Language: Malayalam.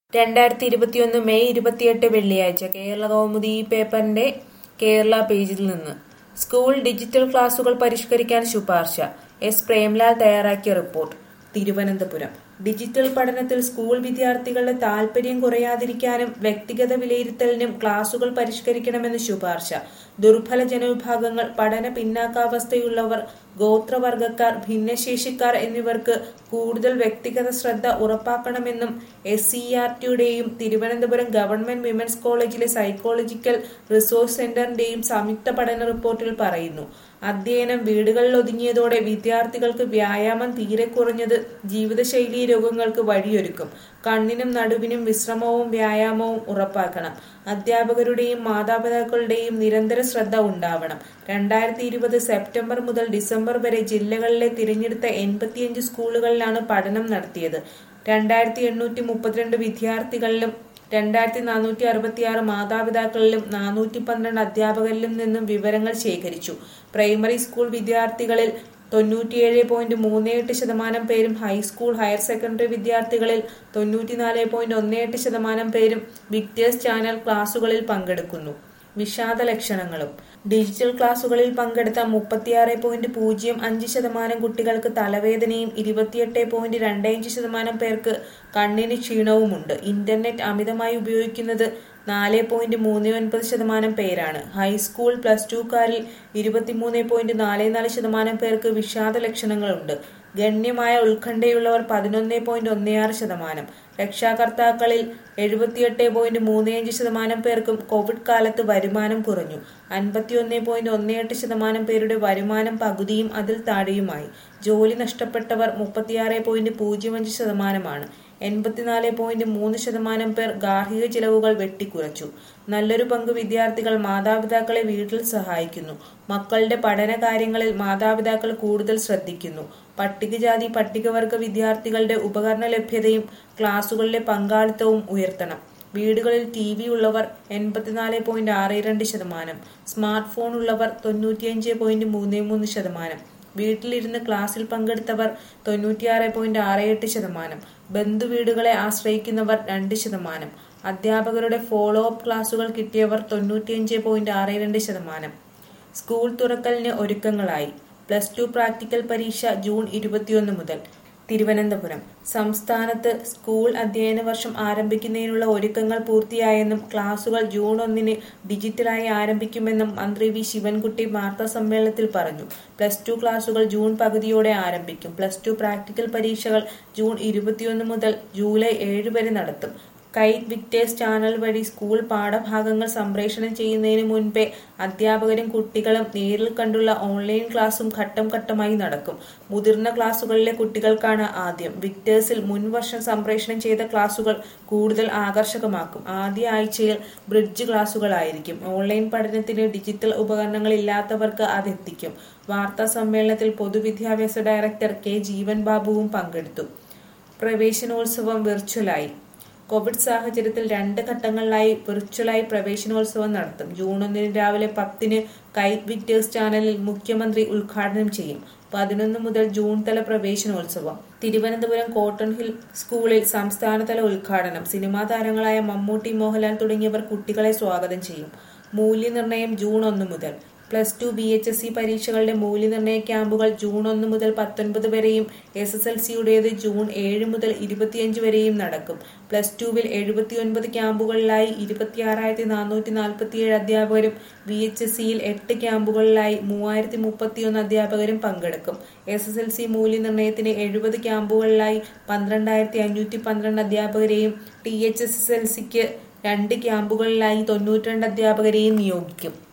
രണ്ടായിരത്തി ഇരുപത്തിയൊന്ന് മെയ് ഇരുപത്തിയെട്ട് വെള്ളിയാഴ്ച കേരള കൗമുദി ഈ പേപ്പറിന്റെ കേരള പേജിൽ നിന്ന് സ്കൂൾ ഡിജിറ്റൽ ക്ലാസുകൾ പരിഷ്കരിക്കാൻ ശുപാർശ എസ് പ്രേംലാൽ തയ്യാറാക്കിയ റിപ്പോർട്ട് തിരുവനന്തപുരം ഡിജിറ്റൽ പഠനത്തിൽ സ്കൂൾ വിദ്യാർത്ഥികളുടെ താൽപര്യം കുറയാതിരിക്കാനും വ്യക്തിഗത വിലയിരുത്തലിനും ക്ലാസുകൾ പരിഷ്കരിക്കണമെന്ന് ശുപാർശ ദുർബല ജനവിഭാഗങ്ങൾ പഠന പിന്നാക്കാവസ്ഥയുള്ളവർ ഗോത്രവർഗക്കാർ ഭിന്നശേഷിക്കാർ എന്നിവർക്ക് കൂടുതൽ വ്യക്തിഗത ശ്രദ്ധ ഉറപ്പാക്കണമെന്നും എസ് സി ആർ ടിയുടെയും തിരുവനന്തപുരം ഗവൺമെന്റ് വിമൻസ് കോളേജിലെ സൈക്കോളജിക്കൽ റിസോഴ്സ് സെന്ററിന്റെയും സംയുക്ത പഠന റിപ്പോർട്ടിൽ പറയുന്നു അധ്യയനം വീടുകളിൽ ഒതുങ്ങിയതോടെ വിദ്യാർത്ഥികൾക്ക് വ്യായാമം തീരെ കുറഞ്ഞത് ജീവിതശൈലി രോഗങ്ങൾക്ക് വഴിയൊരുക്കും കണ്ണിനും നടുവിനും വിശ്രമവും വ്യായാമവും ഉറപ്പാക്കണം അധ്യാപകരുടെയും മാതാപിതാക്കളുടെയും നിരന്തര ശ്രദ്ധ ഉണ്ടാവണം രണ്ടായിരത്തി ഇരുപത് സെപ്റ്റംബർ മുതൽ ഡിസംബർ വരെ ജില്ലകളിലെ തിരഞ്ഞെടുത്ത എൺപത്തിയഞ്ച് സ്കൂളുകളിലാണ് പഠനം നടത്തിയത് രണ്ടായിരത്തി എണ്ണൂറ്റി മുപ്പത്തിരണ്ട് വിദ്യാർത്ഥികളിലും രണ്ടായിരത്തി നാനൂറ്റി അറുപത്തിയാറ് മാതാപിതാക്കളിലും നാനൂറ്റി പന്ത്രണ്ട് അധ്യാപകരിലും നിന്നും വിവരങ്ങൾ ശേഖരിച്ചു പ്രൈമറി സ്കൂൾ വിദ്യാർത്ഥികളിൽ തൊണ്ണൂറ്റിയേഴ് പോയിന്റ് മൂന്ന് എട്ട് ശതമാനം പേരും ഹൈസ്കൂൾ ഹയർ സെക്കൻഡറി വിദ്യാർത്ഥികളിൽ തൊണ്ണൂറ്റിനാല് പോയിന്റ് ഒന്ന് എട്ട് ശതമാനം പേരും വിക്ടേഴ്സ് ചാനൽ ക്ലാസുകളിൽ പങ്കെടുക്കുന്നു വിഷാദ ലക്ഷണങ്ങളും ഡിജിറ്റൽ ക്ലാസുകളിൽ പങ്കെടുത്ത മുപ്പത്തിയാറ് പോയിന്റ് പൂജ്യം അഞ്ച് ശതമാനം കുട്ടികൾക്ക് തലവേദനയും ഇരുപത്തിയെട്ട് പോയിന്റ് രണ്ട് അഞ്ച് ശതമാനം പേർക്ക് കണ്ണിന് ക്ഷീണവുമുണ്ട് ഇന്റർനെറ്റ് അമിതമായി ഉപയോഗിക്കുന്നത് നാല് പോയിന്റ് മൂന്ന് ഒൻപത് ശതമാനം പേരാണ് ഹൈസ്കൂൾ പ്ലസ് ടുക്കാരിൽ ഇരുപത്തിമൂന്ന് പോയിന്റ് നാല് നാല് ശതമാനം പേർക്ക് വിഷാദ ലക്ഷണങ്ങളുണ്ട് ഗണ്യമായ ഉത്കണ്ഠയുള്ളവർ പതിനൊന്ന് പോയിന്റ് ഒന്ന് ആറ് ശതമാനം രക്ഷാകർത്താക്കളിൽ എഴുപത്തിയെട്ട് പോയിന്റ് മൂന്ന് അഞ്ച് ശതമാനം പേർക്കും കോവിഡ് കാലത്ത് വരുമാനം കുറഞ്ഞു അൻപത്തിയൊന്ന് പോയിന്റ് ഒന്ന് എട്ട് ശതമാനം പേരുടെ വരുമാനം പകുതിയും അതിൽ താഴെയുമായി ജോലി നഷ്ടപ്പെട്ടവർ മുപ്പത്തിയാറ് പോയിന്റ് പൂജ്യം അഞ്ച് ശതമാനമാണ് എൺപത്തിനാല് പോയിന്റ് മൂന്ന് ശതമാനം പേർ ഗാർഹിക ചിലവുകൾ വെട്ടിക്കുറച്ചു നല്ലൊരു പങ്ക് വിദ്യാർത്ഥികൾ മാതാപിതാക്കളെ വീട്ടിൽ സഹായിക്കുന്നു മക്കളുടെ പഠന കാര്യങ്ങളിൽ മാതാപിതാക്കൾ കൂടുതൽ ശ്രദ്ധിക്കുന്നു പട്ടികജാതി പട്ടികവർഗ വിദ്യാർത്ഥികളുടെ ഉപകരണ ലഭ്യതയും ക്ലാസുകളിലെ പങ്കാളിത്തവും ഉയർത്തണം വീടുകളിൽ ടി വി ഉള്ളവർ എൺപത്തിനാല് പോയിന്റ് ആറ് രണ്ട് ശതമാനം സ്മാർട്ട് ഫോൺ ഉള്ളവർ തൊണ്ണൂറ്റിയഞ്ച് പോയിന്റ് മൂന്ന് മൂന്ന് ശതമാനം വീട്ടിലിരുന്ന് ക്ലാസ്സിൽ പങ്കെടുത്തവർ തൊണ്ണൂറ്റിയാറ് പോയിന്റ് ആറ് എട്ട് ശതമാനം ബന്ധുവീടുകളെ ആശ്രയിക്കുന്നവർ രണ്ട് ശതമാനം അധ്യാപകരുടെ ഫോളോ അപ്പ് ക്ലാസുകൾ കിട്ടിയവർ തൊണ്ണൂറ്റിയഞ്ച് പോയിന്റ് ആറ് രണ്ട് ശതമാനം സ്കൂൾ തുറക്കലിന് ഒരുക്കങ്ങളായി പ്ലസ് ടു പ്രാക്ടിക്കൽ പരീക്ഷ ജൂൺ ഇരുപത്തിയൊന്ന് മുതൽ തിരുവനന്തപുരം സംസ്ഥാനത്ത് സ്കൂൾ അധ്യയന വർഷം ആരംഭിക്കുന്നതിനുള്ള ഒരുക്കങ്ങൾ പൂർത്തിയായെന്നും ക്ലാസുകൾ ജൂൺ ഒന്നിന് ഡിജിറ്റലായി ആരംഭിക്കുമെന്നും മന്ത്രി വി ശിവൻകുട്ടി വാർത്താ സമ്മേളനത്തിൽ പറഞ്ഞു പ്ലസ് ടു ക്ലാസുകൾ ജൂൺ പകുതിയോടെ ആരംഭിക്കും പ്ലസ് ടു പ്രാക്ടിക്കൽ പരീക്ഷകൾ ജൂൺ ഇരുപത്തിയൊന്ന് മുതൽ ജൂലൈ ഏഴ് വരെ നടത്തും കൈറ്റ് വിക്ടേഴ്സ് ചാനൽ വഴി സ്കൂൾ പാഠഭാഗങ്ങൾ സംപ്രേഷണം ചെയ്യുന്നതിന് മുൻപേ അധ്യാപകരും കുട്ടികളും നേരിൽ കണ്ടുള്ള ഓൺലൈൻ ക്ലാസും ഘട്ടം ഘട്ടമായി നടക്കും മുതിർന്ന ക്ലാസുകളിലെ കുട്ടികൾക്കാണ് ആദ്യം വിക്ടേഴ്സിൽ മുൻവർഷം സംപ്രേഷണം ചെയ്ത ക്ലാസുകൾ കൂടുതൽ ആകർഷകമാക്കും ആദ്യ ആഴ്ചയിൽ ബ്രിഡ്ജ് ക്ലാസുകളായിരിക്കും ഓൺലൈൻ പഠനത്തിന് ഡിജിറ്റൽ ഉപകരണങ്ങൾ ഇല്ലാത്തവർക്ക് അതെത്തിക്കും വാർത്താ സമ്മേളനത്തിൽ പൊതുവിദ്യാഭ്യാസ ഡയറക്ടർ കെ ജീവൻ ബാബുവും പങ്കെടുത്തു പ്രവേശനോത്സവം വിർച്വലായി കോവിഡ് സാഹചര്യത്തിൽ രണ്ട് ഘട്ടങ്ങളിലായി വിർച്വലായി പ്രവേശനോത്സവം നടത്തും ജൂൺ ഒന്നിന് രാവിലെ പത്തിന് കൈറ്റ് വിക്ടേഴ്സ് ചാനലിൽ മുഖ്യമന്ത്രി ഉദ്ഘാടനം ചെയ്യും പതിനൊന്ന് മുതൽ ജൂൺ തല പ്രവേശനോത്സവം തിരുവനന്തപുരം കോട്ടൺ ഹിൽ സ്കൂളിൽ സംസ്ഥാനതല ഉദ്ഘാടനം സിനിമാ താരങ്ങളായ മമ്മൂട്ടി മോഹൻലാൽ തുടങ്ങിയവർ കുട്ടികളെ സ്വാഗതം ചെയ്യും മൂല്യനിർണ്ണയം ജൂൺ ഒന്ന് മുതൽ plus two B H S C പരീക്ഷകളുടെ മൂല്യനിർണ്ണയ ക്യാമ്പുകൾ ജൂൺ ഒന്ന് മുതൽ പത്തൊൻപത് വരെയും എസ് എസ് എൽ സിയുടേത് ജൂൺ ഏഴ് മുതൽ ഇരുപത്തിയഞ്ച് വരെയും നടക്കും പ്ലസ് ടുവിൽ എഴുപത്തിയൊൻപത് ക്യാമ്പുകളിലായി ഇരുപത്തിയാറായിരത്തി നാനൂറ്റി നാൽപ്പത്തിയേഴ് അധ്യാപകരും ബി എച്ച് എസ് സിയിൽ എട്ട് ക്യാമ്പുകളിലായി മൂവായിരത്തി മുപ്പത്തിയൊന്ന് അധ്യാപകരും പങ്കെടുക്കും എസ് എസ് എൽ സി മൂല്യനിർണ്ണയത്തിന് എഴുപത് ക്യാമ്പുകളിലായി പന്ത്രണ്ടായിരത്തി അഞ്ഞൂറ്റി പന്ത്രണ്ട് അധ്യാപകരെയും T H S S L സിക്ക് രണ്ട് ക്യാമ്പുകളിലായി തൊണ്ണൂറ്റിരണ്ട് അധ്യാപകരെയും നിയോഗിക്കും